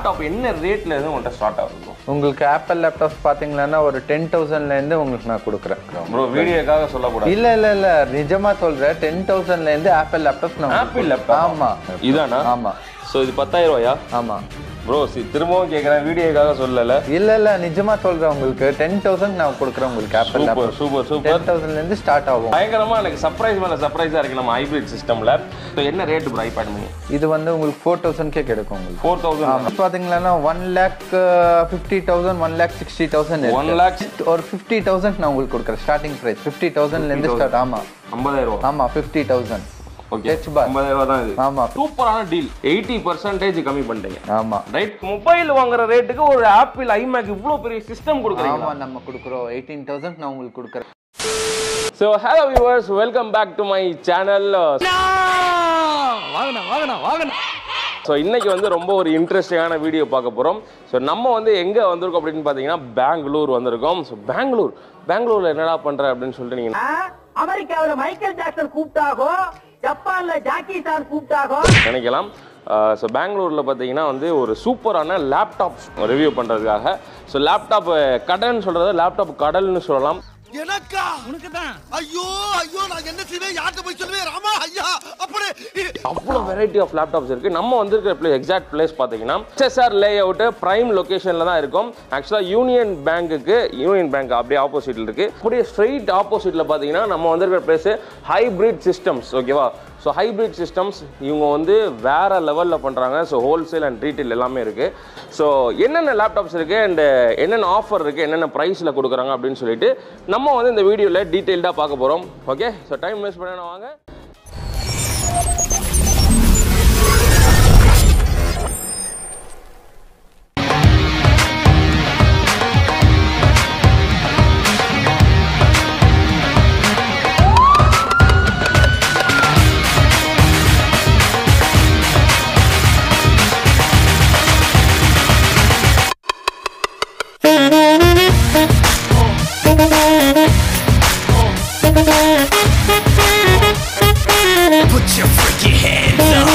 Laptop என்ன ரேட்ல இருந்து உங்கள்கிட்ட ஸ்டார்ட் ஆகுது ப்ரோ உங்களுக்கு ஆப்பிள் லேப்டாப்ஸ் பார்த்தீங்கன்னா ஒரு டென் தௌசண்ட்லேருந்து உங்களுக்கு நான் கொடுக்குறேன் ப்ரோ வீடியோக்காக சொல்லக்கூடாது இல்ல இல்ல இல்ல நிஜமா சொல்றேன் டென் தௌசண்ட்லேருந்து ஆப்பிள் லேப்டாப்ஸ் நான் ஆப்பிள் லேப்டாப் ஆமா இதானா ஆமா ஸோ இது பத்தாயிரம் ரூபாயா ஆமா ப்ரோ சி திரும்பவும் கேட்குறேன் வீடியோக்காக சொல்லல இல்ல இல்ல நிஜமா சொல்றேன் உங்களுக்கு டென் தௌசண்ட் நான் கொடுக்குறேன் உங்களுக்கு Apple super laptop super super ten தௌசண்ட்லேருந்து ஸ்டார்ட் ஆகும் பயங்கரமா எனக்கு சர்ப்ரைஸ் மேல சர்ப்ரைஸா இருக்கு நம்ம ஹைபிரிட் சிஸ்டம்ல ஸோ என்ன ரேட் ப்ரோ ஐபேட் மினி இது வந்து உங்களுக்கு ஃபோர் தௌசண்ட்கே கிடைக்கும் உங்களுக்கு ஃபோர் தௌசண்ட் ஆமா பாத்தீங்கன்னா one lakh fifty thousand one lakh sixty thousand one lakh ஒரு ஃபிஃப்டி தௌசண்ட் நான் உங்களுக்கு கொடுக்குறேன் ஸ்டார்டிங் ப்ரைஸ் ஃபிஃப்டி தௌசண்ட்லேருந்து ஸ்டார்ட் ஆமா ஐம்பதாயிரம் ரூபா ஆமா fifty thousand okay H bar. ஐம்பதாயிரம் ரூபா தான் இது ஆமா சூப்பரான டீல் எயிட்டி பர்சன்டேஜ் கம்மி பண்ணிட்டீங்க ஆமா ரைட் மொபைல் வாங்குற ரேட்டுக்கு ஒரு ஆப்பிள் ஐமேக் இவ்வளோ பெரிய சிஸ்டம் கொடுக்குறீங்க ஆமா நம்ம கொடுக்குறோம் எயிட்டீன் தௌசண்ட் நான் உங்களுக்கு கொடுக்குறேன் so hello viewers welcome back to my channel so இன்னைக்கு வந்து ரொம்ப ஒரு இன்ட்ரெஸ்டிங்கான வீடியோ பார்க்க போகிறோம் ஸோ நம்ம வந்து எங்கே வந்திருக்கோம் அப்படின்னு பார்த்தீங்கன்னா பெங்களூர் வந்திருக்கோம் ஸோ பெங்களூர் பெங்களூரில் என்னடா பண்ணுற அப்படின்னு சொல்லிட்டு நீங்கள் ஆ? அமெரிக்காவுல மைக்கேல் ஜாக்சன் கூப்பிட்டாகோ ஜப்பான்ல ஜாக்கி சான் கூப்பிட்டாகோ நினைக்கலாம் ஸோ பெங்களூரில் பார்த்தீங்கன்னா வந்து ஒரு சூப்பரான லேப்டாப் ரிவ்யூ பண்ணுறதுக்காக ஸோ லேப்டாப் கடல்னு சொல்கிறத லேப்டாப் கடல்னு சொல்லலாம் எனக்கா உனக்கு தான் ஐயோ ஐயோ நான் என்ன செய்வேன் யார்கிட்ட போய் சொல்லுவேன் ராமா ஐயா அப்படி அவ்வளோ வெரைட்டி ஆஃப் லேப்டாப்ஸ் இருக்குது நம்ம வந்திருக்கிற பிளேஸ் எக்ஸாக்ட் பிளேஸ் பார்த்தீங்கன்னா ஹெச்எஸ்ஆர் லே அவுட்டு ப்ரைம் லொக்கேஷனில் தான் இருக்கும் ஆக்சுவலாக யூனியன் பேங்க்குக்கு யூனியன் பேங்க் அப்படியே ஆப்போசிட்டில் இருக்குது அப்படியே ஸ்ட்ரெயிட் ஆப்போசிட்டில் பார்த்தீங்கன்னா நம்ம வந்திருக்கிற பிளேஸ் ஹைப்ரிட் சிஸ்டம்ஸ் ஓகேவா ஸோ ஹைப்ரிட் சிஸ்டம்ஸ் இவங்க வந்து வேற லெவலில் பண்ணுறாங்க ஸோ ஹோல்சேல் அண்ட் ரீட்டைல் எல்லாமே இருக்குது ஸோ என்னென்ன லேப்டாப்ஸ் இருக்குது அண்ட் என்னென்ன ஆஃபர் இருக்குது என்னென்ன ப்ரைஸில் கொடுக்குறாங்க அப்படின்னு சொல்லிட்டு நம்ம வந்து இந்த வீடியோவில் டீட்டெயில்டாக பார்க்க போகிறோம் ஓகே ஸோ டைம் வேஸ்ட் பண்ண வாங்க Put your freaky hands up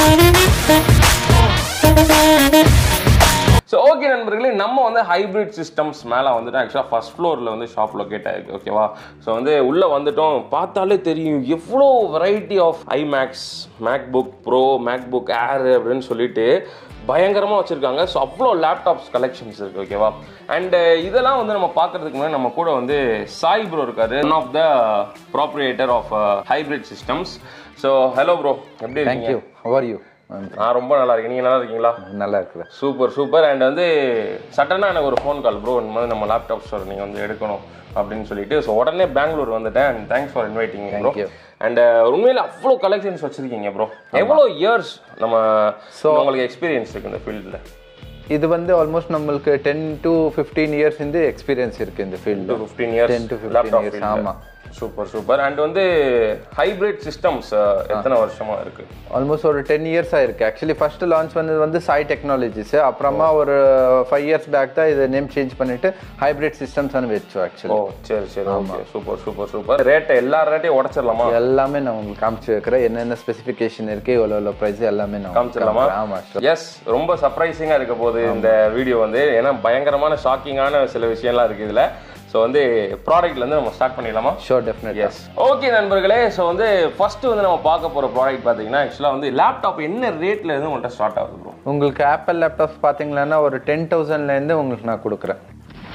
so okay நண்பர்களே நம்ம வந்து ஹைப்ரிட் சிஸ்டம்ஸ் மேலே வந்துட்டு ஆக்சுவலாக ஃபர்ஸ்ட் ஃப்ளோரில் வந்து ஷாப் லொக்கேட் ஆயிருக்கு ஓகேவா ஸோ வந்து உள்ளே வந்துட்டோம் பார்த்தாலே தெரியும் எவ்வளோ variety of iMacs MacBook Pro MacBook Air அப்படின்னு சொல்லிட்டு பயங்கரமாக வச்சுருக்காங்க ஸோ அவ்வளோ லேப்டாப்ஸ் கலெக்ஷன்ஸ் இருக்குது ஓகேவா அண்ட் இதெல்லாம் வந்து நம்ம பார்க்கறதுக்கு முன்னாடி நம்ம கூட வந்து சாய் ப்ரோ இருக்காரு one of the proprietor of Hybrid Systems so hello bro எப்படி இருக்கீங்க தேங்க்யூ ஹவர் யூ நான் ரொம்ப நல்லா இருக்கேன் நீங்கள் நல்லா இருக்கீங்களா நல்லா இருக்கிறேன் சூப்பர் சூப்பர் அண்ட் வந்து சட்டனாக எனக்கு ஒரு ஃபோன் கால் ப்ரோ இந்த மாதிரி நம்ம லேப்டாப் ஸ்டோர் நீங்கள் வந்து எடுக்கணும் அப்படின்னு சொல்லிட்டு ஸோ உடனே பெங்களூர் வந்துட்டேன் and thanks for inviting bro Thank you. And உண்மையில அவ்வளோ கலெக்ஷன்ஸ் வச்சிருக்கீங்க ப்ரோ எவ்வளோ இயர்ஸ் நம்ம உங்களுக்கு எக்ஸ்பீரியன்ஸ் இருக்கு இந்த ஃபீல்டில் இது வந்து ஆல்மோஸ்ட் நம்மளுக்கு டென் டு ஃபிஃப்டீன் இயர்ஸ் இந்த எக்ஸ்பீரியன்ஸ் இருக்கு இந்த field fifteen years ten to fifteen years ஆமா சூப்பர் சூப்பர் அண்ட் வந்து ஹைபிரிட் சிஸ்டம்ஸ் எத்தனை வருஷமா இருக்கு ஆல்மோஸ்ட் ஒரு டென் இயர்ஸ் ஆயிருக்கு ஆக்சுவலி ஃபர்ஸ்ட் லான்ச் பண்ணது வந்து சாய் டெக்னாலஜிஸ் அப்புறமா ஒரு ஃபைவ் இயர்ஸ் பேக் தான் இது நேம் சேஞ்ச் பண்ணிட்டு ஹைபிரிட் சிஸ்டம்ஸ் வச்சோம் ஓ ஆக்சுவலி சரி சரி ஓகே சூப்பர் சூப்பர் சூப்பர் ரேட்டை எல்லா ரேட்டையும் உடச்சிடலாமா எல்லாமே நான் உங்களுக்கு காமிச்சு வைக்கிறேன் என்னென்ன ஸ்பெசிஃபிகேஷன் இருக்கு எவ்வளோ எவ்வளோ ப்ரைஸ் எல்லாமே நான் உங்களுக்கு காமிச்சிடலாமா காமிக்கிறேன். ஆமா எஸ் ரொம்ப சர்ப்ரைசிங்காக இருக்க போகுது இந்த வீடியோ வந்து ஏன்னா பயங்கரமான ஷாக்கிங்கான சில விஷயம்லாம் இருக்குது இதில் ஸோ வந்து ப்ராடக்ட்ல இருந்து நம்ம ஸ்டார்ட் பண்ணிடலாமா ஷோர் டெஃபினெட் எஸ் ஓகே நண்பர்களே ஸோ வந்து ஃபர்ஸ்ட் வந்து நம்ம பார்க்க போகிற ப்ராடக்ட் பார்த்தீங்கன்னா ஆக்சுவலாக வந்து லேப்டாப் என்ன ரேட்ல இருந்து உங்கள்கிட்ட ஸ்டார்ட் ஆகுது ப்ரோ உங்களுக்கு ஆப்பிள் லேப்டாப்ஸ் பார்த்தீங்கன்னா ஒரு டென் தௌசண்ட்லேருந்து உங்களுக்கு நான் கொடுக்குறேன்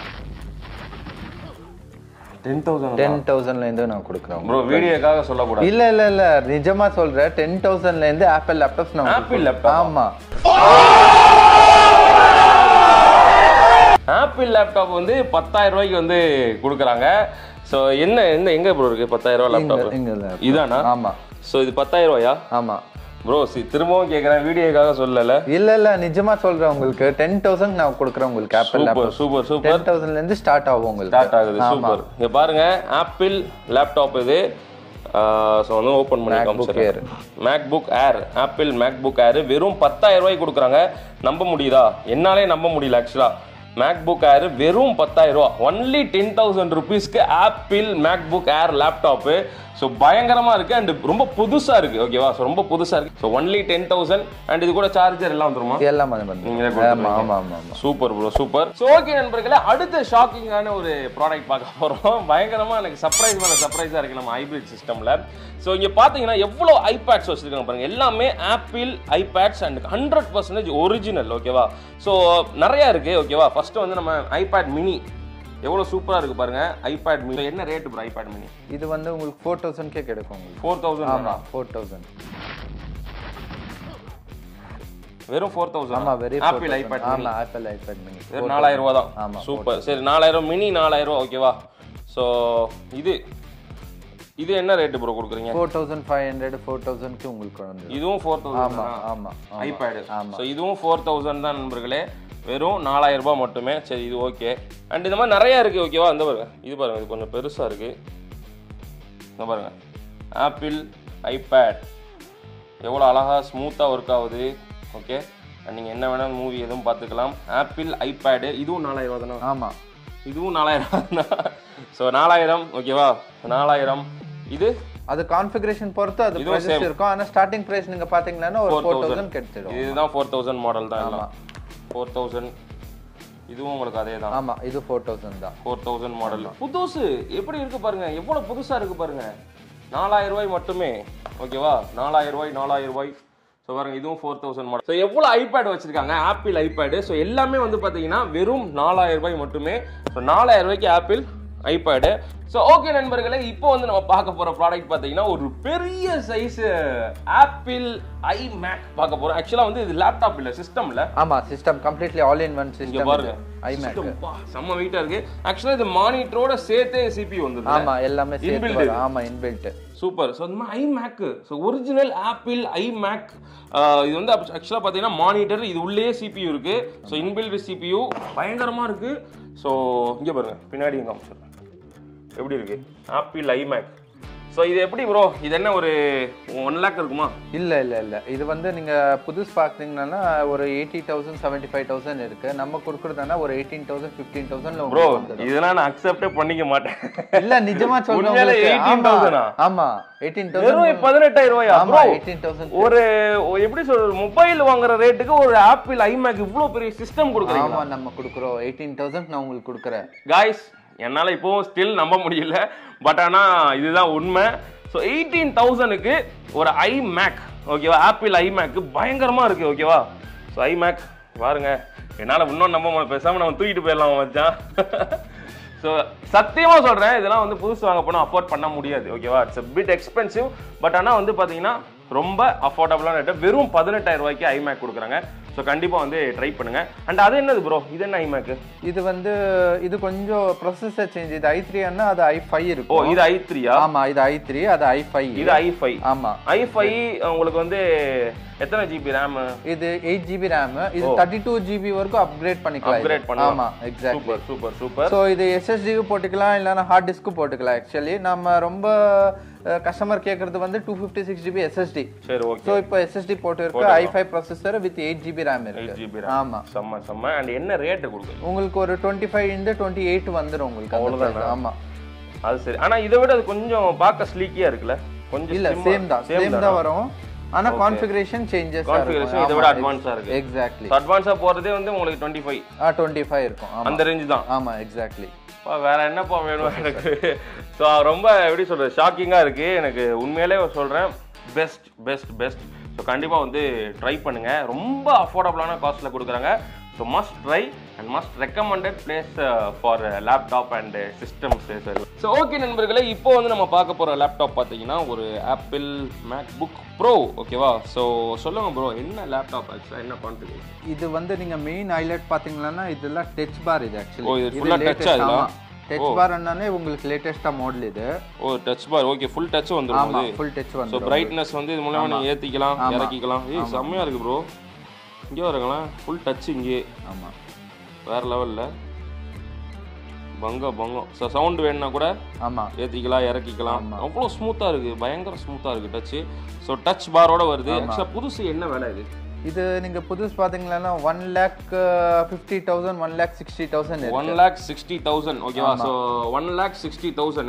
டென் தௌசண்ட் டென் தௌசண்ட்லேருந்து நான் கொடுக்குறேன் ப்ரோ வீடியோக்காக சொல்லக்கூடாது இல்ல இல்ல இல்ல நிஜமா சொல்றேன் டென் தௌசண்ட்ல இருந்து ஆப்பிள் லேப்டாப்ஸ் நான் Apple உங்களுக்கு- laptop? ஆமா ஆப்பிள் லேப்டாப் வந்து பத்தாயிரம் ரூபாய்க்கு வந்து கொடுக்குறாங்க ஸோ என்ன என்ன எங்க ப்ரோ இருக்கு பத்தாயிரம் ரூபாய் இங்க- லேப்டாப் இங்க laptop. இதானா ஆமா ஸோ இது பத்தாயிரம் ரூபாயா ஆமா ப்ரோ சி திரும்பவும் கேட்குறேன் வீடியோக்காக சொல்லல இல்ல இல்ல நிஜமா சொல்றேன் உங்களுக்கு டென் தௌசண்ட் நான் கொடுக்குறேன் உங்களுக்கு Apple super laptop super super ten தௌசண்ட்ல இருந்து ஸ்டார்ட் ஆகும் உங்களுக்கு ஸ்டார்ட் ஆகுது ஆமா. சூப்பர் இங்க பாருங்க ஆப்பிள் லேப்டாப் இது ஸோ வந்து ஓப்பன் பண்ணி MacBook காமிச்சிடுறேன் MacBook Air Apple MacBook Air வெறும் பத்தாயிரம் ரூபாய்க்கு கொடுக்குறாங்க நம்ப முடியுதா என்னாலே நம்ப முடியல ஆக்சுவலா மேக் புக் ஏர் வெறும் பத்தாயிரம் ரூபா ஒன்லி டென் தௌசண்ட் ருபீஸ்க்கு Apple MacBook Air laptop so பயங்கரமா இருக்கு அண்ட் ரொம்ப புதுசா இருக்கு ஓகேவா ஸோ ரொம்ப புதுசா இருக்கு so only ten thousand and இது கூட சார்ஜர் எல்லாம் வந்துருமா எல்லாம் அது வந்து நீங்களே ஆமா கொடுத்துருவீங்க. ஆமா ஆமா ஆமா super bro super so okay நண்பர்களே அடுத்த ஷாக்கிங்கான ஒரு ப்ராடக்ட் பார்க்க போகிறோம் பயங்கரமாக எனக்கு சர்ப்ரைஸ் மேலே சர்ப்ரைஸாக இருக்குது நம்ம ஹைப்ரிட் சிஸ்டமில் ஸோ இங்கே பார்த்தீங்கன்னா எவ்வளோ ஐபேட்ஸ் வச்சுருக்காங்க பாருங்க எல்லாமே Apple iPads and hundred percentage original ஓகேவா ஸோ நிறையா இருக்குது ஓகேவா ஃபஸ்ட்டு வந்து நம்ம ஐபேட் மினி எவ்வளோ சூப்பராக இருக்குது பாருங்க ஐபேட் மினி என்ன ரேட்டு ப்ரோ ஐபேட் மினி இது வந்து உங்களுக்கு ஃபோர் தௌசண்ட்கே கிடைக்கும் உங்களுக்கு ஃபோர் தௌசண்ட் ஆமா ஃபோர் தௌசண்ட் வெறும் ஃபோர் ஆமா thousand very Apple iPad mini ஆமா ஆப்பிள் ஐபேட் மினி வெறும் நாலாயிரம் ரூபா தான் ஆமா, சூப்பர் சரி நாலாயிரம் மினி நாலாயிரம் ரூபா ஓகேவா ஸோ இது இது என்ன ரேட்டு ப்ரோ கொடுக்குறீங்க four thousand five hundred four தௌசண்ட்க்கு உங்களுக்கு வந்து இதுவும் ஃபோர் ஆமா தௌசண்ட் ஆமா ஆமா. ஐபேடு ஆமா. ஸோ இதுவும் ஃபோர் தௌசண்ட் தான் நண்பர்களே வெறும் நாலாயிரம் ரூபாய் மட்டுமே சரி இது ஓகே அண்ட் இந்த மாதிரி நிறைய இருக்கு ஓகேவா இந்த பாருங்க இது பாருங்க இது கொஞ்சம் பெருசா இருக்கு இந்த பாருங்க ஆப்பிள் ஐபேட் எவ்வளோ அழகா ஸ்மூத்தாக ஒர்க் ஆகுது ஓகே நீங்கள் என்ன வேணாலும் மூவி எதுவும் பார்த்துக்கலாம் ஆப்பிள் ஐபேடு இதுவும் நாலாயிரம் ரூபா தானே ஆமா இதுவும் நாலாயிரம் ஸோ நாலாயிரம் ஓகேவா நாலாயிரம் இது அது கான்ஃபிகரேஷன் பொறுத்து அது இதுவும் ப்ரைஸஸ் same. இருக்கும் ஆனா ஸ்டார்டிங் பிரைஸ் நீங்க பாத்தீங்கன்னா ஒரு ஃபோர் ஃபோர் தௌசண்ட் தௌசண்ட் கிடைச்சிடும் இதுதான் ஃபோர் தௌசண்ட் மாடல் தான் ஆமா. ஃபோர் தௌசண்ட் இதுவும் உங்களுக்கு அதே தான் ஆமா இது ஃபோர் தௌசண்ட் தான் ஃபோர் தௌசண்ட் மாடல் புதுசு எப்படி இருக்கு பாருங்க எவ்வளவு புதுசா இருக்கு பாருங்க நாலாயிரம் ரூபாய் மட்டுமே ஓகேவா நாலாயிரம் ரூபாய் நாலாயிரம் ரூபாய் ஸோ பாருங்க இதுவும் ஃபோர் தௌசண்ட் மாடல் ஸோ எவ்வளோ ஐபேட் வச்சிருக்காங்க ஆப்பிள் ஐபேடு ஸோ எல்லாமே வந்து பார்த்தீங்கன்னா வெறும் நாலாயிரம் ரூபாய் மட்டுமே ஸோ நாலாயிரம் ரூபாய்க்கு ஆப்பிள் ஐபேடு ஸோ ஓகே நண்பர்களே இப்போ வந்து நம்ம பார்க்க போற ப்ராடக்ட் பார்த்தீங்கன்னா ஒரு பெரிய சைஸ் ஆப்பிள் ஐ மேக் பார்க்க போறோம் ஆக்சுவலாக வந்து இது லேப்டாப் இல்லை சிஸ்டம்ல ஆமா system completely all in one இங்க சிஸ்டம் பாருங்க ஐமேக் System, பா, செம்ம வெயிட்டா இருக்கு ஆக்சுவலா இது மானிட்டரோட சேர்த்தே சிபி வந்தது ஆமா எல்லாமே சேர்த்து Inbuilt வரும். ஆமா இன்பில்ட் சூப்பர் ஸோ இந்த மாதிரி iMac so original Apple iMac இது வந்து ஆக்சுவலாக பார்த்தீங்கன்னா மானிட்டர் இது உள்ளே சிபியூ இருக்கு ஸோ இன்பில்ட் சிபியூ பயங்கரமா இருக்கு ஸோ இங்கே பாருங்க பின்னாடி இங்கே காமிச்சிடுறேன் எப்படி இருக்கு ஆப்பிள் ஐமேக் ஸோ இது எப்படி ப்ரோ இது என்ன ஒரு ஒன் லேக் இருக்குமா இல்ல இல்ல இல்ல இது வந்து நீங்க புதுசு பாத்தீங்கன்னா ஒரு eighty thousand seventy five thousand இருக்கு நம்ம கொடுக்குறதுனா ஒரு எயிட்டீன் தௌசண்ட் ஃபிஃப்டீன் தௌசண்ட்ல ப்ரோ இதெல்லாம் நான் அக்செப்டே பண்ணிக்க மாட்டேன் இல்ல நிஜமா உண்மையிலே சொல்றேன் 18,000 -ஆ? ஆமா எயிட்டீன் வெறும் தௌசண்ட் பதினெட்டாயிரம் ரூபாயா ஆமா bro? எயிட்டீன் தௌசண்ட் ஒரு ஒரு எப்படி சொல்றது மொபைல் வாங்குற ரேட்டுக்கு ஒரு ஆப்பிள் ஐமேக் இவ்வளவு பெரிய சிஸ்டம் கொடுக்குறீங்க ஆமா நம்ம கொடுக்குறோம் எயிட்டீன் தௌசண்ட் நான் உங்களுக்கு கொடுக்குறேன் காய்ஸ் என்னால இப்போவும் ஸ்டில் நம்ப முடியல பட் ஆனா இதுதான் உண்மை ஸோ எயிட்டீன் தௌசண்ட்க்கு ஒரு ஐமேக் ஓகேவா ஆப்பிள் ஐமேக் பயங்கரமா இருக்கு ஓகேவா ஸோ ஐமேக் பாருங்க என்னால இன்னும் நம்ப முடியல பேசாம நம்ம தூக்கிட்டு போயிடலாம் மச்சான் ஸோ சத்தியமா சொல்றேன் இதெல்லாம் வந்து புதுசு வாங்க போனால் அஃபோர்ட் பண்ண முடியாது ஓகேவா இட்ஸ் பிட் எக்ஸ்பென்சிவ் பட் ஆனா வந்து பாத்தீங்கன்னா ரொம்ப அஃபோர்டபுளான ரேட்டு வெறும் பதினெட்டாயிரம் ரூபாய்க்கு ஐமேக் கொடுக்குறாங்க ஸோ கண்டிப்பா வந்து ட்ரை பண்ணுங்க அண்ட் அது என்னது ப்ரோ இது என்ன ஐமேக் இது வந்து இது கொஞ்சம் ப்ரொசஸர் சேஞ்ச் இது ஐ த்ரீ அது ஐ ஃபைவ் ஓ இருக்கும் இது ஐ த்ரீயா ஆமா இது ஐ த்ரீ அது ஐ ஃபைவ் இது ஐ ஃபைவ் ஆமா ஐ ஃபைவ் உங்களுக்கு வந்து எத்தனை ஜிபி ரேம் இது எயிட் ஜிபி ரேம் இது தேர்ட்டி டூ ஜிபி வரைக்கும் அப்கிரேட் பண்ணிக்கலாம் அப்கிரேட் இது. பண்ணலாம் ஆமா exactly super super super so இது எஸ்எஸ்டிக்கு போட்டுக்கலாம் இல்லைன்னா ஹார்ட் டிஸ்க்கு போட்டுக்கலாம் ஆக்சுவலி நம்ம ரொம்ப கஸ்டமர் கேட்கறது வந்து two fifty six GB SSD சரி ஸோ ஓகே இப்போ எஸ்எஸ்டி போட்டு இருக்கு I five processor with eight GB RAM eight இருக்கு ஜிபி ஆமா செம்ம செம்ம அண்ட் என்ன ரேட்டு கொடுக்குது உங்களுக்கு ஒரு டுவெண்ட்டி ஃபைவ் இருந்து டுவெண்ட்டி எயிட் வந்துடும் உங்களுக்கு அந்த அவ்வளவுதானா? price. ஆமா அது சரி ஆனா இதை விட அது கொஞ்சம் பார்க்க ஸ்லீக்கியா இருக்குல்ல கொஞ்சம் இல்ல slim-ஆ- சேம் தான் same சேம் தானா? தான் வரும் ஆனா கான்ஃபிகரேஷன் சேஞ்சஸ் Configuration இதை விட advance-ஆ இருக்கு. எக்ஸாக்ட்லி அட்வான்ஸா போறதே வந்து உங்களுக்கு டுவெண்ட்டி ஃபைவ் ஆ டுவெண்ட்டி ஃபைவ் இருக்கும் ஆமா அந்த ரேஞ்ச் தான் ஆமா எக்ஸாக்ட்லி அப்பா, வேற என்னப்பா வேணும் எனக்கு ஸோ ரொம்ப எப்படி சொல்றது ஷாக்கிங்கா இருக்கு எனக்கு உண்மையிலே சொல்றேன் பெஸ்ட் பெஸ்ட் பெஸ்ட் ஸோ கண்டிப்பா வந்து ட்ரை பண்ணுங்க ரொம்ப அஃபோர்டபுளான காஸ்ட்ல கொடுக்குறாங்க so must try and must recommended place for laptop and systems so okay நண்பர்களே இப்போ வந்து நம்ம பார்க்க போற லேப்டாப் பார்த்தீங்கன்னா ஒரு ஆப்பிள் மேக் புக் ப்ரோ ஓகேவா ஸோ சொல்லுங்க ப்ரோ என்ன லேப்டாப் ஆக்சுவலாக என்ன பண்ணுறது இது வந்து நீங்க மெயின் ஹைலைட் பாத்தீங்கன்னா இதெல்லாம் டச் பார் இது ஓ, இது ஆக்சுவலி full ஆ touch ஆ இதெல்லாம்? டச் பார் என்னன்னே உங்களுக்கு லேட்டஸ்டா மாடல் இது ஓ touch bar okay full touch வந்துடும் ஆமா அது ஃபுல் டச் ஸோ வந்து பிரைட்னஸ் வந்து இது மூலமா நீங்க ஏத்திக்கலாம் ஆமா. இறக்கிக்கலாம் ஏய் செம்மையா இருக்கு ப்ரோ இங்கே வரங்களா ஃபுல் டச் இங்கே ஆமா வேற லெவல்ல பங்க பங்கம் ஸோ சவுண்ட் வேணும்னா கூட ஆமா ஏத்திக்கலாம் இறக்கிக்கலாம் அவ்வளோ ஸ்மூத்தா இருக்கு பயங்கர ஸ்மூத்தா இருக்கு டச் ஸோ டச் பாரோட வருது ஆக்சுவலாக புதுசு என்ன வேலை இது இது நீங்க புதுசு பாத்தீங்கன்னா one lakh fifty thousand one lakh sixty thousand one lakh sixty thousand ஓகேவா so one lakh sixty thousand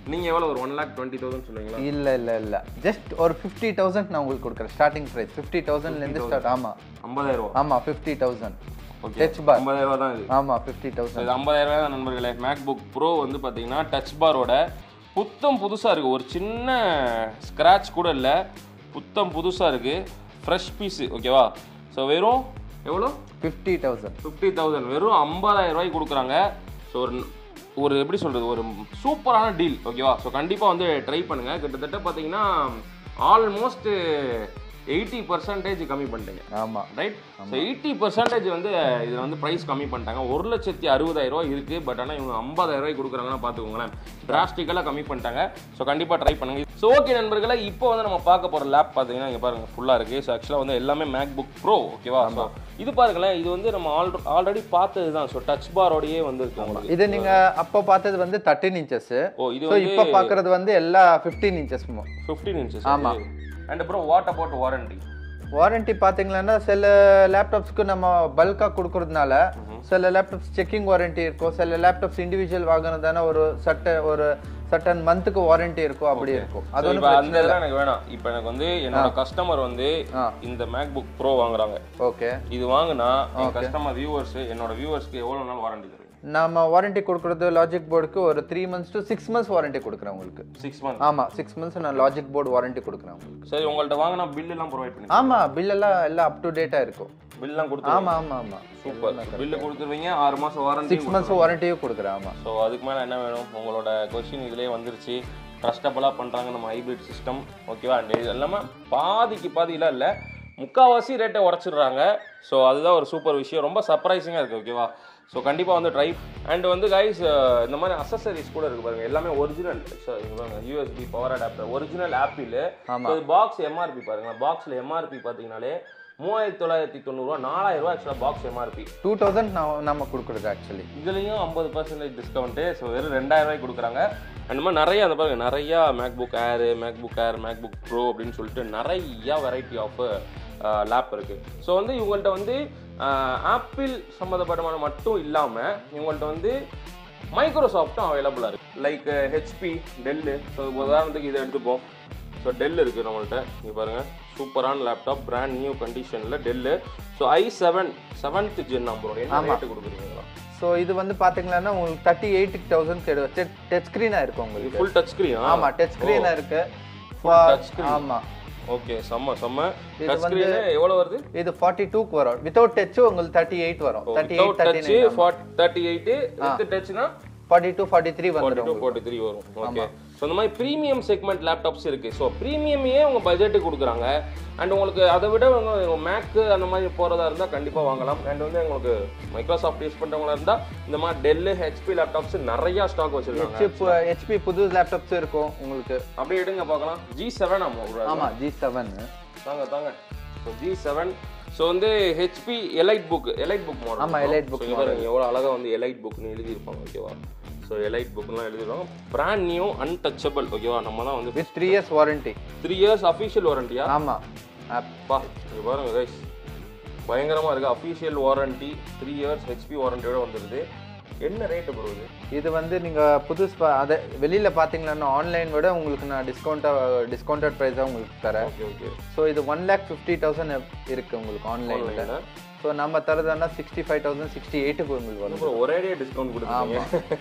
நீங்க எவ்வளவு ஒரு ஒன் லேக் டுவெண்ட்டி தௌசண்ட் சொல்லுவீங்களா இல்ல இல்ல இல்ல ஜஸ்ட் ஒரு ஃபிஃப்டி தௌசண்ட் நான் உங்களுக்கு கொடுக்குறேன் ஸ்டார்டிங் ப்ரைஸ் ஃபிஃப்டி தௌசண்ட்லேருந்து ஸ்டார்ட் ஆமா ஐம்பதாயிரம் ரூபா ஆமா fifty thousand okay touch bar ஐம்பதாயிரம் ரூபா தான் இது ஆமா ஃபிஃப்டி So, தௌசண்ட் இது ஐம்பதாயிரம் ரூபாய் தான் நண்பர்களே மேக் புக் ப்ரோ வந்து பார்த்தீங்கன்னா டச் பாரோட புத்தம் புதுசாக இருக்குது ஒரு சின்ன ஸ்க்ராட்ச் கூட இல்லை புத்தம் புதுசாக இருக்குது ஃப்ரெஷ் பீஸு ஓகேவா ஸோ வெறும் எவ்வளோ ஃபிஃப்டி தௌசண்ட் ஃபிஃப்டி தௌசண்ட் வெறும் ஐம்பதாயிரம் ரூபாய்க்கு கொடுக்குறாங்க ஸோ ஒரு ஒரு எப்படி சொல்கிறது ஒரு சூப்பரான டீல் ஓகேவா ஸோ கண்டிப்பாக வந்து ட்ரை பண்ணுங்கள் கிட்டத்தட்ட பார்த்தீங்கன்னா ஆல்மோஸ்ட் எயிட்டி பர்சன்டேஜ் கம்மி பண்ணிட்டீங்க ஆமா ரைட் ஸோ எயிட்டி பர்சன்டேஜ் வந்து இதில் வந்து ப்ரைஸ் கம்மி பண்ணிட்டாங்க ஒரு லட்சத்தி அறுபதாயிரம் ரூபாய் இருக்குது பட் ஆனால் இவங்க ஐம்பதாயிரம் ரூபாய் கொடுக்குறாங்கன்னா பார்த்துக்கோங்களேன் டிராஸ்டிக்கலாக கம்மி பண்ணிட்டாங்க ஸோ கண்டிப்பாக ட்ரை பண்ணுங்க ஸோ ஓகே நண்பர்களே இப்போ வந்து நம்ம பார்க்க போகிற லேப் பார்த்தீங்கன்னா இங்கே பாருங்கள் ஃபுல்லாக இருக்குது ஸோ ஆக்சுவலாக வந்து எல்லாமே மேக் புக் ப்ரோ ஓகேவா ஸோ இது பாருங்களேன் இது வந்து நம்ம ஆல் ஆல்ரெடி பார்த்தது தான் ஸோ டச் பாரோடையே வந்து இருக்கு உங்களுக்கு இது நீங்க அப்போ பார்த்தது வந்து தேர்ட்டின் இன்ச்சஸ் ஓ இது ஸோ வந்து இப்போ பார்க்கறது வந்து எல்லா ஃபிஃப்டீன் இன்ச்சஸ் ஃபிஃப்டீன் இன்ச்சஸ் ஆமா. அண்ட் அப்புறம் வாட் அபவுட் வாரண்டி வாரண்டி பார்த்தீங்கன்னா சில லேப்டாப்ஸ்க்கு நம்ம பல்காக கொடுக்கறதுனால சில லேப்டாப்ஸ் செக்கிங் வாரண்டி இருக்கும் சில லேப்டாப்ஸ் இண்டிவிஜுவல் வாங்கினதான ஒரு சட்ட ஒரு சட்டன் மந்த்துக்கு வாரண்டி இருக்கும் அப்படி இருக்கும் அது So, ஒன்றும் இப்ப அந்த பிரச்சனை இல்லை இதெல்லாம் எனக்கு வேணாம் இப்போ எனக்கு வந்து என்னோட கஸ்டமர் வந்து ஆ. இந்த மேக் புக் ப்ரோ வாங்குறாங்க ஓகே இது வாங்குனா என் கஸ்டமர் வியூவர்ஸ் என்னோட வியூவர்ஸ்க்கு எவ்வளவு நாள் வாரண்டி தருவீங்க நம்ம வாரண்டி கொடுக்கறது லாஜிக் போர்டுக்கு ஒரு three months to six months warranty கொடுக்குறேன் உங்களுக்கு சிக்ஸ் மந்த் ஆமா சிக்ஸ் மந்த்ஸ் நான் லாஜிக் போர்டு வாரண்டி கொடுக்குறேன் உங்களுக்கு சரி உங்கள்ட்ட வாங்கினா பில் எல்லாம் ப்ரொவைட் பண்ணி ஆமா பில் எல்லாம் எல்லாம் அப் டு டேட்டா இருக்கும் பில் எல்லாம் கொடுத்து ஆமா ஆமா ஆமா சூப்பர் பில்லு கொடுத்துருவீங்க ஆறு மாசம் வாரண்டி சிக்ஸ் மந்த்ஸ் வாரண்டியும் கொடுக்குறேன் ஆமா ஸோ அதுக்கு மேலே என்ன வேணும் உங்களோட கொஸ்டின் இதுலேயே வந்துருச்சு ட்ரஸ்டபுளாக பண்ணுறாங்க நம்ம ஹைபிரிட் சிஸ்டம் ஓகேவா அண்ட் இது இல்லாமல் பாதிக்கு பாதிலாம் இல்லை முக்கால்வாசி ரேட்டை உடச்சிடுறாங்க ஸோ அதுதான் ஒரு சூப்பர் விஷயம் ரொம்ப சர்ப்ரைசிங்காக இருக்குது ஓகேவா ஸோ கண்டிப்பாக வந்து ட்ரை அண்ட் வந்து கைஸ் இந்த மாதிரி அசசரிஸ் கூட இருக்கு பாருங்க எல்லாமே ஒரிஜினல் பாருங்க USB power adapter original Apple ஆமா. பாக்ஸ் எம்ஆர்பி பாருங்க பாக்ஸில் எம்ஆர்பி பார்த்தீங்கனாலே மூவாயிரத்தி தொள்ளாயிரத்தி தொண்ணூறுரூவா நாலாயிரம் ரூபா ஆக்சுவலாக பாக்ஸ் எம்ஆர்பி டூ தௌசண்ட் நம்ம கொடுக்குறது ஆக்சுவலி இதுலேயும் ஐம்பது பர்சன்டேஜ் டிஸ்கவுண்ட்டு ஸோ வெறும் ரெண்டாயிரம் ரூபாய்க்கு கொடுக்குறாங்க அந்த மாதிரி நிறைய அந்த பாருங்க நிறையா MacBook Air MacBook Air MacBook Pro அப்படின்னு சொல்லிட்டு நிறையா வெரைட்டி ஆஃப் லேப் இருக்குது ஸோ வந்து இவங்கள்ட்ட வந்து ஆப்பிள் சம்மந்தப்பட்டமான மட்டும் இல்லாமல் இவங்கள்ட்ட வந்து மைக்ரோசாஃப்ட்டும் அவைலபிளாக இருக்குது லைக் ஹெச்பி டெல்லு ஸோ உதாரணத்துக்கு இதை எடுத்துப்போம் ஸோ டெல் இருக்குது நம்மள்ட்ட இங்கே பாருங்கள் சூப்பரான லேப்டாப் பிராண்ட் நியூ கண்டிஷனில் Dell so I seven seventh gen நம்பரோட என்ன ரேட்டு கொடுக்குறீங்களா ஸோ இது வந்து பாத்தீங்கன்னா உங்களுக்கு தேர்ட்டி எயிட் தௌசண்ட் டச் ஸ்க்ரீனா இருக்கும் உங்களுக்கு ஃபுல் டச் ஸ்க்ரீன் ஆமா டச் ஸ்க்ரீனா இருக்கு Full touch screen. ஆமா ஓகே செம்ம செம்ம இது டச் வந்து- ஸ்க்ரீன் எவ்வளவு வருது இது ஃபார்ட்டி டூக்கு வரும் வித்தவுட் டச் உங்களுக்கு தேர்ட்டி எயிட் வரும் thirty eight thirty touch nine thirty eight with டச்னா forty two forty three forty வந்துடும் டூ ஃபார்ட்டி த்ரீ வரும் ஓகே ஸோ இந்த மாதிரி ப்ரீமியம் செக்மெண்ட் லேப்டாப்ஸ் இருக்கு ஸோ ப்ரீமியமையே உங்க பட்ஜெட்டுக்கு கொடுக்குறாங்க அண்ட் உங்களுக்கு அதை விட உங்க மேக்கு அந்த மாதிரி போறதா இருந்தால் கண்டிப்பா வாங்கலாம் அண்ட் வந்து உங்களுக்கு மைக்ரோசாஃப்ட் யூஸ் பண்றவங்களா இருந்தா இந்த மாதிரி டெல்லு ஹெச்பி லேப்டாப்ஸ் நிறைய ஸ்டாக் வச்சிருக்காங்க ஹெச்பி புது லேப்டாப்ஸ் இருக்கும் உங்களுக்கு அப்படியே எடுங்க பார்க்கலாம் ஜி செவன் ஆமாம் ஆமா ஜி செவன் தாங்க தாங்க ஸோ ஜி செவன் ஸோ வந்து HP EliteBook EliteBook model ஆமா, Elite book பாருங்க எவ்வளோ அழகாக வந்து எலைட் புக்னு எழுதியிருப்பாங்க ஓகேவா ஸோ எலைட் புக்லாம் எழுதிருப்பாங்க பிராண்ட் நியூ அன்டச்சபிள் ஓகேவா நம்ம தான் வந்து with three years warranty three years official வாரண்டியா ஆமா ஆப் பா இங்க பாருங்க கைஸ் பயங்கரமா இருக்கு official warranty three years HP வாரண்டியோட வந்துருது என்ன ரேட்டு ப்ரோ இது இது வந்து நீங்க புதுசு பா- அதை வெளியில பாத்தீங்கன்னா ஆன்லைன் விட உங்களுக்கு நான் டிஸ்கவுண்டா டிஸ்கவுண்டட் ப்ரைஸா உங்களுக்கு தரேன் ஓகே ஓகே ஸோ இது ஒன் லேக் ஃபிஃப்டி தௌசண்ட் இருக்கு உங்களுக்கு ஆன்லைன்ல ஸோ நம்ம தரதுன்னா சிக்ஸ்டி ஃபைவ் தௌசண்ட் சிக்ஸ்டி எயிட்டுக்கு உங்களுக்கு வரும் அப்புறம் ஒரேடியே டிஸ்கவுண்ட் கொடுத்துருங்க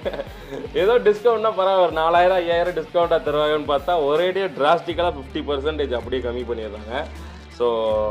ஏதோ டிஸ்கவுண்ட்னா பரவாயில்ல ஒரு நாலாயிரம் ஐயாயிரம் டிஸ்கவுண்ட்டாக தருவாங்கன்னு பார்த்தா ஒரேடியே டிராஸ்டிக்கலாக ஃபிஃப்டி பர்சன்டேஜ் அப்படியே கம்மி பண்ணிடுறாங்க ஸோ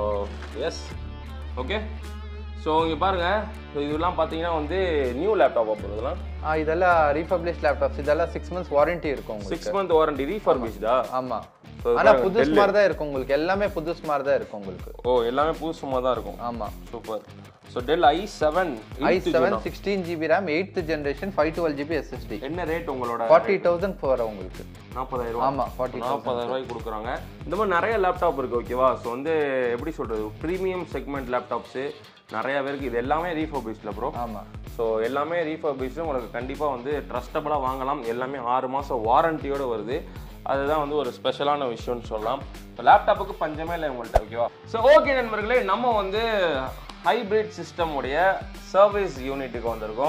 எஸ் ஓகே ஸோ இங்கே பாருங்க so இதெல்லாம் பார்த்தீங்கன்னா வந்து நியூ லேப்டாப் போகிறதுலாம் ஆ இதெல்லாம் ரீபப்ளிஷ் லேப்டாப்ஸ் இதெல்லாம் சிக்ஸ் மந்த்ஸ் வாரண்டி இருக்கும் உங்களுக்கு சிக்ஸ் மந்த் வாரண்டி ரீஃபர்பிஷ்டா ஆமா So, ஆனா பாருங்க, புதுசு மாதிரி தான் இருக்கும் உங்களுக்கு எல்லாமே புதுசு மாதிரி தான் இருக்கும் உங்களுக்கு ஓ எல்லாமே புதுசுமாக தான் இருக்கும் ஆமா super so Dell I seven I seven sixteen GB RAM eighth generation five twelve GB SSD என்ன ரேட் உங்களோட ஃபார்ட்டி தௌசண்ட் வரும் உங்களுக்கு நாற்பதாயிரம் ரூபா ஆமா ஃபார்ட்டி நாற்பதாயிரம் ரூபாய்க்கு கொடுக்குறாங்க இந்த மாதிரி நிறைய லேப்டாப் இருக்கு ஓகேவா ஸோ வந்து எப்படி சொல்றது ப்ரீமியம் செக்மெண்ட் லேப்டாப்ஸு நிறைய பேருக்கு இது எல்லாமே ரீஃபர்பிஷ்ல ப்ரோ ஆமா ஸோ எல்லாமே ரீஃபர்பிஷ்டு உங்களுக்கு கண்டிப்பாக வந்து ட்ரஸ்டபுளாக வாங்கலாம் எல்லாமே ஆறு மாதம் வாரண்டியோட வருது அதுதான் வந்து ஒரு ஸ்பெஷலான விஷயம்னு சொல்லலாம் லேப்டாப்புக்கு பஞ்சமே இல்லை உங்கள்கிட்ட ஓகேவா ஸோ ஓகே நண்பர்களே நம்ம வந்து ஹைபிரிட் சிஸ்டமுடைய சர்வீஸ் யூனிட்டுக்கு வந்திருக்கோம்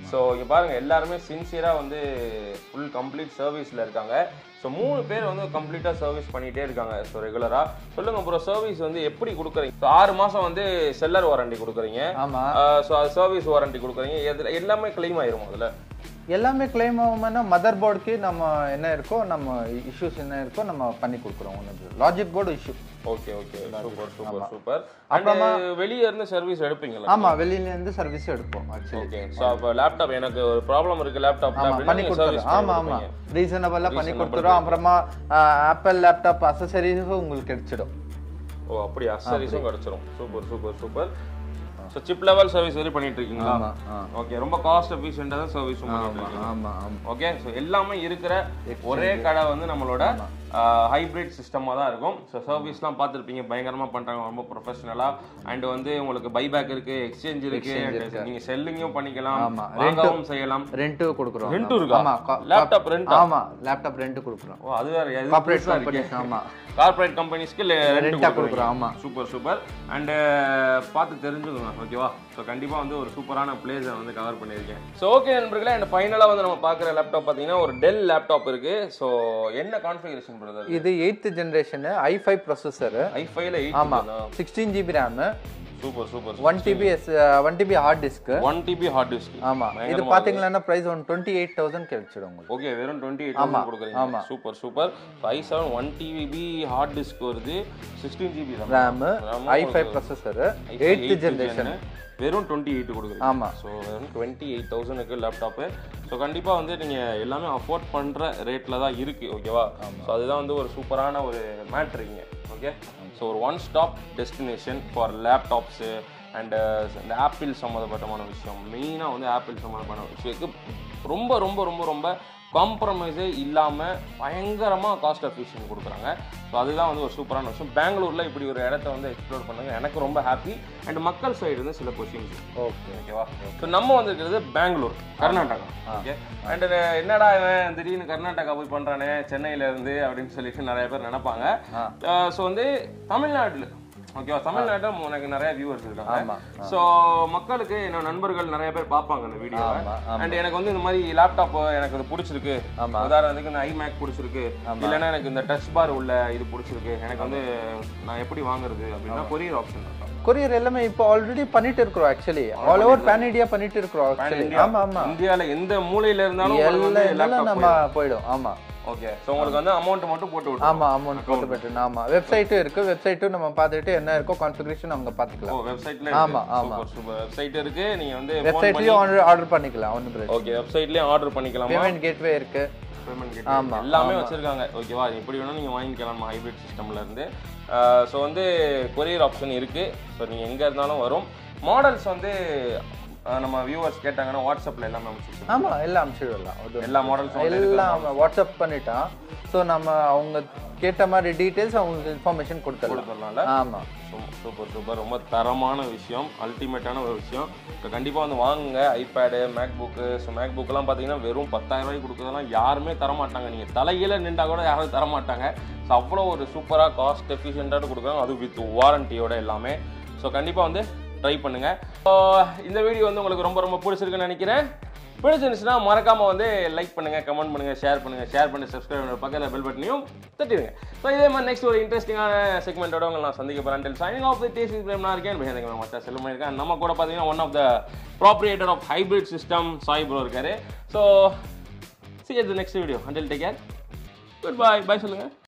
ஸோ இங்க பாருங்க எல்லாருமே சின்சியரா வந்து ஃபுல் கம்ப்ளீட் சர்வீஸ்ல இருக்காங்க ஸோ மூணு பேர் வந்து கம்ப்ளீட்டா சர்வீஸ் பண்ணிட்டே இருக்காங்க ஸோ ரெகுலரா சொல்லுங்க ப்ரோ சர்வீஸ் வந்து எப்படி கொடுக்குறீங்க ஸோ ஆறு மாசம் வந்து செல்லர் வாரண்டி கொடுக்குறீங்க ஆமா ஸோ அது சர்வீஸ் வாரண்டி கொடுக்குறீங்க எதுல எல்லாமே கிளைம் ஆயிரும் அதுல எல்லாமே கிளைம் ஆகும்னா மதர் போர்டுக்கு நம்ம என்ன இருக்கோ நம்ம இஷ்யூஸ் என்ன இருக்கோ நம்ம பண்ணி கொடுக்குறோம் ஒன்று logic board issue okay okay super super super அப்புறமா வெளிய இருந்து சர்வீஸ் எடுப்பீங்களா ஆமா வெளியில இருந்து சர்வீஸ் எடுப்போம் ஆக்சுவலி ஓகே ஸோ அப்போ லேப்டாப் எனக்கு ஒரு ப்ராப்ளம் இருக்கு லேப்டாப்ல ஆமா பண்ணி கொடுத்துறோம் ஆமா ஆமா ரீசனபிளா பண்ணி கொடுத்துறோம் அப்புறமா ஆப்பிள் லேப்டாப் அசசரிஸும் உங்களுக்கு கிடைச்சிடும் ஓ அப்படி அசரிஸும் கிடைச்சிரும் super super super so chip level service வரை பண்ணிட்டு இருக்கீங்களா ஆமா ஆ. ஓகே ரொம்ப காஸ்ட் எஃபிஷியண்டாக தான் சர்வீஸும் பண்ணிட்டு இருக்கீங்க ஆமா ஆமா ஓகே ஸோ எல்லாமே இருக்கிற ஒரே கடை வந்து நம்மளோட ஹைபிரிட் சிஸ்டமாக தான் இருக்கும் ஸோ சர்வீஸ்லாம் பார்த்துருப்பீங்க பயங்கரமாக பண்ணுறாங்க ரொம்ப ப்ரொஃபஷனலாக அண்ட் வந்து உங்களுக்கு பைபேக் இருக்கு எக்ஸ்சேஞ்ச் இருக்கு and நீங்க செல்லிங்கும் பண்ணிக்கலாம் ஆமா. வாங்கவும் செய்யலாம் ரெண்ட் கொடுக்குறோம் ரெண்டும் இருக்கா ஆமா கா- லேப்டாப் ரெண்ட் ஆமா லேப்டாப் ரெண்ட் கொடுக்குறோம் ஓ அது வேற கார்ப்பரேட் கம்பெனிஸ் ஆமா கார்ப்பரேட் கம்பெனிஸ்க்கு ரெண்ட் Rent ஆ கொடுக்குறோம், ஆமா. சூப்பர் சூப்பர் அண்ட் பார்த்து தெரிஞ்சுக்கோங்க ஓகேவா ஸோ கண்டிப்பாக வந்து ஒரு சூப்பரான பிளேஸை வந்து கவர் பண்ணியிருக்கேன் ஸோ ஓகே நண்பர்களே அண்ட் ஃபைனலாக வந்து நம்ம பார்க்குற லேப்டாப் பார்த்தீங்கன்னா ஒரு டெல் லேப்டாப் இருக்கு ஸோ என்ன கான்ஃபிகரேஷன் பிரதர் இது eighth generation I five processor ஐஃபைல ஆமா eight sixteen GB RAM super super one TB S one TB hard disk one TB hard disk ஆமா இது பாத்தீங்கன்னா price one twenty eight thousand கிடைச்சிடும் உங்களுக்கு ஓகே வெறும் டுவெண்ட்டி எயிட் கொடுக்குறீங்க super super I seven one TB hard disk வருது sixteen GB RAM I five processor eighth generation வெறும் twenty eight கொடுக்குறீங்க ஆமா ஸோ வெறும் டுவெண்ட்டி எயிட் தௌசண்ட்க்கு லேப்டாப்பு ஸோ கண்டிப்பாக வந்து நீங்கள் எல்லாமே அஃபோர்ட் பண்ணுற ரேட்டில் தான் இருக்குது ஓகேவா ஸோ அதுதான் வந்து ஒரு சூப்பரான ஒரு மேட்ருங்க ஓகே ஸோ ஒரு one stop destination for laptops and இந்த ஆப்பிள் சம்மந்தப்பட்டமான விஷயம் மெயினாக வந்து ஆப்பிள் சம்மந்தப்பட்ட விஷயத்துக்கு ரொம்ப ரொம்ப ரொம்ப ரொம்ப காம்ப்ரமைஸே இல்லாமல் பயங்கரமாக காஸ்ட் எஃபிஷியன்ட் கொடுக்குறாங்க ஸோ அதுதான் வந்து ஒரு சூப்பரான விஷயம் பெங்களூரில் இப்படி ஒரு இடத்த வந்து எக்ஸ்ப்ளோர் பண்ணுங்க எனக்கு ரொம்ப ஹாப்பி அண்ட் மக்கள் சைடு இருந்து சில கொஷின்ஸ் ஓகே ஓகேவா ஸோ நம்ம வந்திருக்கிறது பெங்களூர் கர்நாடகா ஓகே அண்ட் என்னடா இவன் திடீர்னு கர்நாடகா போய் பண்றானே சென்னையில இருந்து அப்படின்னு சொல்லிட்டு நிறைய பேர் நினைப்பாங்க ஸோ வந்து தமிழ்நாட்டுல ஓகேவா தமிழ்நாட்டில் எனக்கு நிறைய வியூவர்ஸ் இருக்காங்க ஸோ மக்களுக்கு என்னோட நண்பர்கள் நிறைய பேர் பார்ப்பாங்க இந்த வீடியோவை அண்ட் எனக்கு வந்து இந்த மாதிரி லேப்டாப் எனக்கு இது பிடிச்சிருக்கு உதாரணத்துக்கு இந்த ஐமேக் பிடிச்சிருக்கு இல்லைன்னா எனக்கு இந்த டச் பார் உள்ள இது பிடிச்சிருக்கு எனக்கு வந்து நான் எப்படி வாங்குறது அப்படின்னா கொரியர் ஆப்ஷன் இருக்கா கொரியர் எல்லாமே இப்போ ஆல்ரெடி பண்ணிட்டு இருக்கிறோம் actually all over pan India பண்ணிட்டு இருக்கிறோம் ஆக்சுவலி ஆமா ஆமா இந்தியால எந்த மூலையில இருந்தாலும் உங்களுக்கு வந்து எல்லாம் எல்லாம் laptop நம்ம போயிடும் ஆமா ஓகே ஸோ உங்களுக்கு வந்து அமௌண்ட் மட்டும் போட்டு விட்டு ஆமா அமௌண்ட் போட்டு போட்டு ஆமா வெப்சைட்டும் இருக்கு வெப்சைட்டும் நம்ம பார்த்துட்டு என்ன இருக்கோ கான்ஃபிகரேஷன் அவங்க ஓ பார்த்துக்கலாம் வெப்சைட்ல ஆமா, ஆமா. சூப்பர் சூப்பர் வெப்சைட் இருக்கு நீங்க வந்து phone பண்ணி வெப்சைட்லயும் ஆர்டர் ஆர்டர் பண்ணிக்கலாம் ஒன்றும் பிரச்சனை ஓகே வெப்சைட்லயே ஆர்டர் பண்ணிக்கலாமா பேமெண்ட் கேட்வே இருக்கு பேமெண்ட் ஆமா, எல்லாமே வச்சிருக்காங்க ஓகேவா எப்படி வேணா நீங்க வாங்கிக்கலாம் ஹைபிரிட் சிஸ்டம்ல இருந்து ஸோ வந்து கொரியர் ஆப்ஷன் இருக்கு ஸோ நீங்க எங்க இருந்தாலும் வரும் மாடல்ஸ் வந்து அஹ், நம்ம வியூவர்ஸ் கேட்டாங்கன்னா வாட்ஸ்அப்ல எல்லாமே அமைச்சிருக்கோம் ஆமா எல்லாம் அனுப்பிச்சிடலாம் அது எல்லா மாடல்ஸும் எல்லாம் வாட்ஸ்அப் பண்ணிட்டான் ஸோ நம்ம அவங்க கேட்ட மாதிரி டீடைல்ஸ் அவங்களுக்கு இன்ஃபர்மேஷன் கொடுத்துடலாம் கொடுத்துடலாம்ல ஆமா சூப்பர் சூப்பர் ரொம்ப தரமான விஷயம் அல்டிமேட்டான ஒரு விஷயம் இப்போ கண்டிப்பாக வந்து வாங்குங்க ஐபேடு மேக் புக்கு ஸோ மேக் புக்கெல்லாம் பார்த்தீங்கன்னா வெறும் பத்தாயிரம் ரூபாய்க்கு கொடுக்குறதெல்லாம் யாருமே தரமாட்டாங்க நீங்கள் தலையில நின்றா கூட யாரும் தரமாட்டாங்க ஸோ அவ்வளோ ஒரு சூப்பராக காஸ்ட் எஃபிஷியண்ட்டாக கொடுக்குறாங்க அது வித் வாரண்டியோட எல்லாமே ஸோ கண்டிப்பாக வந்து ட்ரை பண்ணுங்க So, இந்த வீடியோ வந்து உங்களுக்கு ரொம்ப ரொம்ப பிடிச்சிருக்குன்னு நினைக்கிறேன் பிடிச்சிருந்துச்சுன்னா மறக்காம வந்து லைக் பண்ணுங்க கமெண்ட் பண்ணுங்க ஷேர் பண்ணுங்க ஷேர் பண்ணி சப்ஸ்கிரைப் பண்ணுங்க பக்கத்தில் பெல் பட்டனையும் தட்டிடுங்க ஸோ இதே மாதிரி நெக்ஸ்ட் ஒரு இன்ட்ரெஸ்டிங்கான செக்மெண்ட்டோட உங்களை நான் சந்திக்க போறேன் signing off the taste Prem நான் இருக்கேன் பேசுங்க மச்சா செல்லும் இருக்கேன் நம்ம கூட பார்த்தீங்கன்னா one of the proprietor of hybrid system Sai bro இருக்காரு so see the next video until take care good bye bye சொல்லுங்க